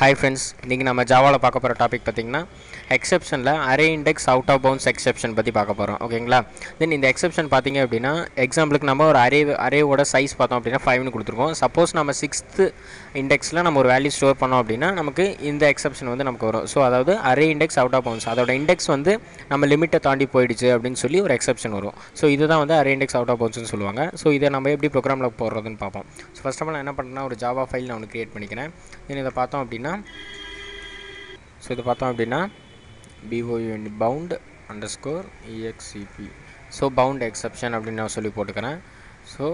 hi friends இன்றைக்கி நம்ம ஜாவாவில் பார்க்க போகிற டாபிக் பார்த்திங்கன்னா எக்ஸெப்ஷனில் array index out of bounds exception பற்றி பார்க்க போகிறோம் ஓகேங்களா தென் இந்த எக்ஸெப்ஷன் பார்த்தீங்க அப்படின்னா எக்ஸாம்பிளுக்கு நம்ம ஒரு அரே அரேவோட சைஸ் பார்த்தோம் அப்படின்னா ஃபைவ்னு கொடுத்துருக்கோம் சப்போஸ் நம்ம சிக்ஸ்த்து இண்டெக்ஸில் நம்ம ஒரு வேல்யூ ஸ்டோர் பண்ணோம் அப்படின்னா நமக்கு இந்த எக்ஸெப்ஷன் வந்து நமக்கு வரும் ஸோ அதாவது array index out of bounds அதோட இண்டெக்ஸ் வந்து நம்ம லிமிட்டை தாண்டி போயிடுச்சு அப்படின்னு சொல்லி ஒரு எக்ஸெப்ஷன் வரும் ஸோ இதுதான் வந்து அரே இண்டெக்ஸ் அவுட் ஆஃப் பவுன்ஸ்னு சொல்லுவாங்க ஸோ இதை நம்ம எப்படி ப்ரோக்ராமில் போடுறதுன்னு பார்ப்போம் ஸோ ஃபஸ்ட் ஆஃப் ஆல் நான் என்ன பண்ணுறேன்னா ஒரு ஜாவா ஃபைல் நான் ஒன்று க்ரியேட் பண்ணிக்கிறேன் தென் இதை பார்த்தோம் அப்படின்னா ஸோ இது பார்த்தோம் அப்படின்னா B O U N bound underscore E X C P so bound exception அப்படின்னு நான் சொல்லி போட்டுக்கிறேன் ஸோ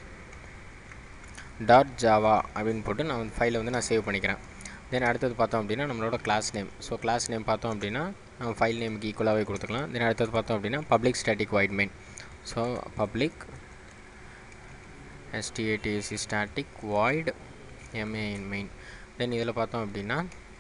டாட் ஜாவா அப்படின்னு போட்டு நான் வந்து ஃபைலை வந்து நான் சேவ் பண்ணிக்கிறேன் தென் அடுத்தது பார்த்தோம் அப்படின்னா நம்மளோட class name so class name பார்த்தோம் அப்படின்னா நம்ம ஃபைல் நேமுக்கு ஈக்குவலாகவே கொடுத்துக்கலாம் தென் அடுத்தது பார்த்தோம் அப்படின்னா public static void main so public S T A T I C static void M A N main then இதில் பார்த்தோம் அப்படின்னா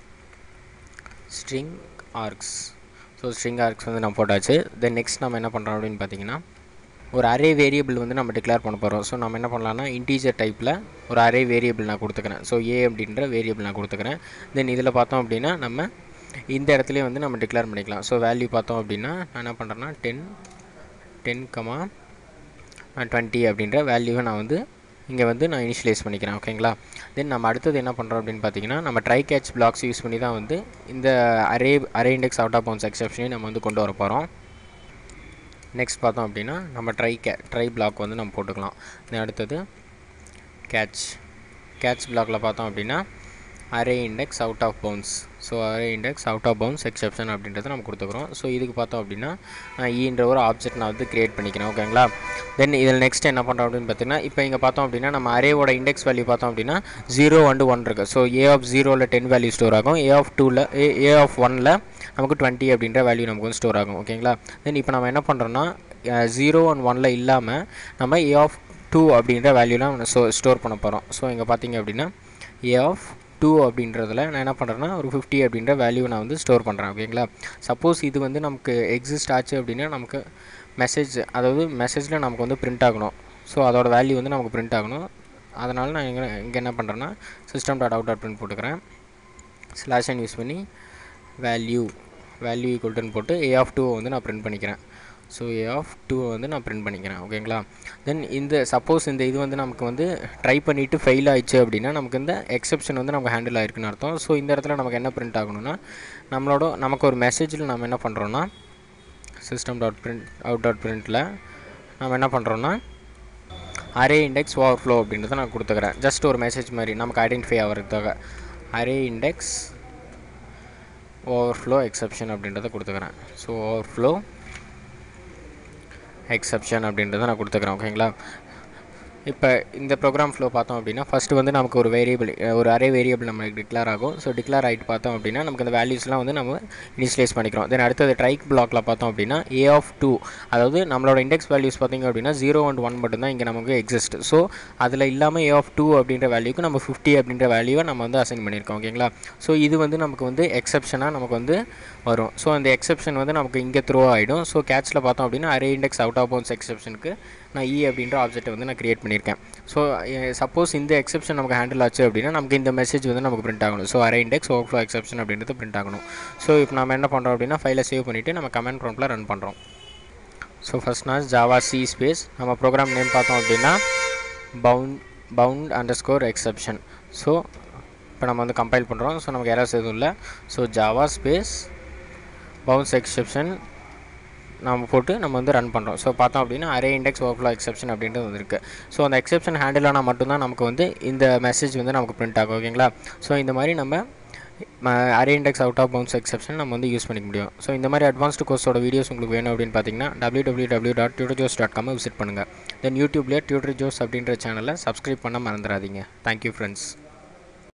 string args so string args வந்து நம்ம போட்டாச்சு தென் நெக்ஸ்ட் நம்ம என்ன பண்ணுறோம் அப்படின்னு பார்த்தீங்கன்னா ஒரு அரே வேரியபிள் வந்து நம்ம டிக்ளேர் பண்ண போகிறோம் ஸோ நம்ம என்ன பண்ணலாம்னா இன்டீஜர் டைப்பில் ஒரு அரே வேரியபிள் நான் கொடுத்துக்கிறேன் ஸோ ஏ அப்படின்ற வேரியபிள் நான் கொடுத்துக்கிறேன் தென் இதில் பார்த்தோம் அப்படின்னா நம்ம இந்த இடத்துலையே வந்து நம்ம டிக்ளேர் பண்ணிக்கலாம் ஸோ வேல்யூ பார்த்தோம் அப்படின்னா நான் என்ன பண்ணுறேன்னா டென் டென் கமா டுவெண்ட்டி அப்படின்ற வேல்யூவை நான் வந்து இங்கே வந்து நான் இனிஷியலைஸ் பண்ணிக்கிறேன் ஓகேங்களா தென் நம்ம அடுத்தது என்ன பண்ணுறோம் அப்படின்னு பார்த்தீங்கன்னா நம்ம ட்ரை கேட்ச் பிளாக்ஸ் யூஸ் பண்ணி தான் வந்து இந்த array array index out of bounds எக்ஸப்ஷனையும் நம்ம வந்து கொண்டு வர போகிறோம் நெக்ஸ்ட் பார்த்தோம் அப்படின்னா நம்ம ட்ரை கே ட்ரை பிளாக் வந்து நம்ம போட்டுக்கலாம் தென் அடுத்தது கேட்ச் கேட்ச் பிளாக்கில் பார்த்தோம் அப்படின்னா array index out of bounds so array index out of bounds exception அப்படின்றத நம்ம கொடுத்துக்குறோம் ஸோ இதுக்கு பார்த்தோம் அப்படின்னா நான் ஈன்ற ஒரு ஆப்ஜெக்ட் நான் வந்து க்ரியேட் பண்ணிக்கிறேன் ஓகேங்களா தென் இதில் நெக்ஸ்ட் என்ன பண்ணுறோம் அப்படின்னு பார்த்தீங்கன்னா இப்போ இங்கே பார்த்தோம் அப்படின்னா நம்ம அரேவோட இண்டெக்ஸ் வேல்யூ பார்த்தோம் அப்படின்னா ஜீரோ அண்டு ஒன் இருக்குது ஸோ ஏ ஆஃப் ஜீரோவில் டென் வேல்யூ ஸ்டோர் ஆகும் ஏ ஆஃப் டூவில் ஏ ஏ ஆஃப் ஒனில் நமக்கு டுவெண்ட்டி அப்படின்ற வேல்யூ நமக்கு வந்து ஸ்டோர் ஆகும் ஓகேங்களா தென் இப்போ நம்ம என்ன பண்ணுறோன்னா ஜீரோ அண்ட் ஒனில் இல்லாமல் நம்ம ஏ ஆஃப் டூ அப்படின்ற வேல்யூலாம் ஸ்டோ ஸ்டோர் பண்ண போகிறோம் ஸோ இங்கே பார்த்தீங்க அப்படின்னா ஏ ஆஃப் டூ அப்படின்றதுல நான் என்ன பண்ணுறேன்னா ஒரு ஃபிஃப்டி அப்படின்ற வேல்யூ நான் வந்து ஸ்டோர் பண்ணுறேன் ஓகேங்களா சப்போஸ் இது வந்து நமக்கு எக்ஸிஸ்ட் ஆச்சு அப்படின்னா நமக்கு மெசேஜ் அதாவது மெசேஜில் நமக்கு வந்து பிரிண்ட் ஆகணும் ஸோ அதோட வேல்யூ வந்து நமக்கு பிரிண்ட் ஆகணும் அதனால் நான் இங்கே இங்கே என்ன பண்ணுறேன்னா system dot out dot print போட்டுக்கிறேன் ஸ்லாஷ் அண்ட் யூஸ் பண்ணி வேல்யூ வேல்யூ ஈக்குவல்ட்டுன்னு போட்டு ஏ ஆஃப் டூவை வந்து நான் பிரிண்ட் பண்ணிக்கிறேன் ஸோ ஏ ஆஃப் டூவை வந்து நான் பிரிண்ட் பண்ணிக்கிறேன் ஓகேங்களா தென் இந்த சப்போஸ் இந்த இது வந்து நமக்கு வந்து ட்ரை பண்ணிவிட்டு ஃபெயில் ஆயிடுச்சு அப்படின்னா நமக்கு இந்த எக்ஸப்ஷன் வந்து நமக்கு ஹேண்டில் ஆயிருக்குன்னு அர்த்தம் ஸோ இந்த இடத்துல நமக்கு என்ன பிரிண்ட் ஆகணும்னா நம்மளோட நமக்கு ஒரு மெசேஜில் நம்ம என்ன பண்ணுறோன்னா system dot print out dot பிரிண்ட்டில் நம்ம என்ன பண்ணுறோன்னா அரே இண்டெக்ஸ் ஓவர் ஃப்ளோ அப்படின்றத நான் கொடுத்துக்கிறேன் ஜஸ்ட் ஒரு மெசேஜ் மாதிரி நமக்கு ஐடென்டிஃபை ஆகிறதுக்காக அரே இண்டெக்ஸ் ஓவர்ஃப்ளோ எக்ஸப்ஷன் அப்படின்றத கொடுத்துக்கிறேன் ஸோ ஓவர்ஃப்ளோ எக்ஸப்ஷன் அப்படின்றத நான் கொடுத்துக்கிறேன் ஓகேங்களா இப்போ இந்த ப்ரோக்ராம் ஃப்ளோ பார்த்தோம் அப்படின்னா ஃபஸ்ட்டு வந்து நமக்கு ஒரு வேரியபிள் ஒரு அரே வேரியபிள் நமக்கு டிக்ளேர் ஆகும் ஸோ டிக்ளேர் ஆகிட்டு பார்த்தோம் அப்படின்னா நமக்கு அந்த வேல்யூஸ்லாம் வந்து நம்ம இனிஷியலைஸ் பண்ணிக்கிறோம் தென் அடுத்தது ட்ரைக் பிளாக்ல பார்த்தோம் அப்படின்னா ஏ ஆஃப் டூ அதாவது நம்மளோட இண்டெக்ஸ் வேல்யூஸ் பார்த்திங்க அப்படின்னா ஜீரோ அண்ட் ஒன் மட்டும்தான் இங்கே நமக்கு எக்ஸிஸ்ட் ஸோ அதில் இல்லாமல் ஏ ஆஃப் டூ அப்படின்ற வேல்யூக்கு நம்ம ஃபிஃப்டி அப்படின்ற வேல்யூவை நம்ம வந்து அசைன் பண்ணியிருக்கோம் ஓகேங்களா ஸோ இது வந்து நமக்கு வந்து எக்ஸப்ஷனாக நமக்கு வந்து வரும் ஸோ அந்த எக்ஸப்ஷன் வந்து நமக்கு இங்கே த்ரோ ஆகிடும் ஸோ கேட்சில் பார்த்தோம் அப்படின்னா array index out of bounds எக்ஸப்ஷனுக்கு நான் இ அப்படின்ற ஆப்ஜெக்ட்டை வந்து நான் க்ரியேட் பண்ணியிருக்கேன் ஸோ சப்போஸ் இந்த எக்ஸப்ஷன் நமக்கு ஹேண்டில் ஆச்சு அப்படின்னா நமக்கு இந்த மெசேஜ் வந்து நமக்கு பிரிண்ட் ஆகணும் so array index overflow exception அப்படின்றது பிரிண்ட் ஆகணும் ஸோ இப்போ நம்ம என்ன பண்ணுறோம் அப்படின்னா ஃபைலை சேவ் பண்ணிவிட்டு நம்ம கமெண்ட் ப்ராம்ப்டில் ரன் பண்ணுறோம் ஸோ ஃபஸ்ட் நான் ஜாவா சி ஸ்பேஸ் நம்ம ப்ரோக்ராம் நேம் பார்த்தோம் அப்படின்னா bound bound under score exception so இப்போ நம்ம வந்து கம்பைல் பண்ணுறோம் ஸோ நமக்கு எரர்ஸ் எதுவும் இல்லை so Java space bounds exception நம்ம போட்டு நம்ம வந்து ரன் பண்ணுறோம் ஸோ பார்த்தோம் அப்படின்னா அரே இண்டெக்ஸ் ஓவர்ஃப்ளோ எக்ஸப்ஷன் அப்படின்றது வந்துருக்கு ஸோ அந்த எக்ஸப்ஷன் ஹேண்டில் ஆனால் மட்டும்தான் நமக்கு வந்து இந்த மெசேஜ் வந்து நமக்கு பிரிண்ட் ஆகும் ஓகேங்களா ஸோ இந்த மாதிரி நம்ம array index out of bounds exception நம்ம வந்து யூஸ் பண்ணிக்க முடியும் ஸோ இந்த மாதிரி அட்வான்ஸ்டு கோர்ஸோட வீடியோஸ் உங்களுக்கு வேணும் அப்படின்னு பார்த்தீங்கன்னா W W W dot Tutor Joes dot காமை விசிட் பண்ணுங்கள் தென் யூடியூப்லேயே டியூட்டர் ஜோஸ் அப்படின்ற சேனலை சப்ஸ்கிரைப் பண்ண மறந்துடாதீங்க தேங்க்யூ ஃப்ரெண்ட்ஸ்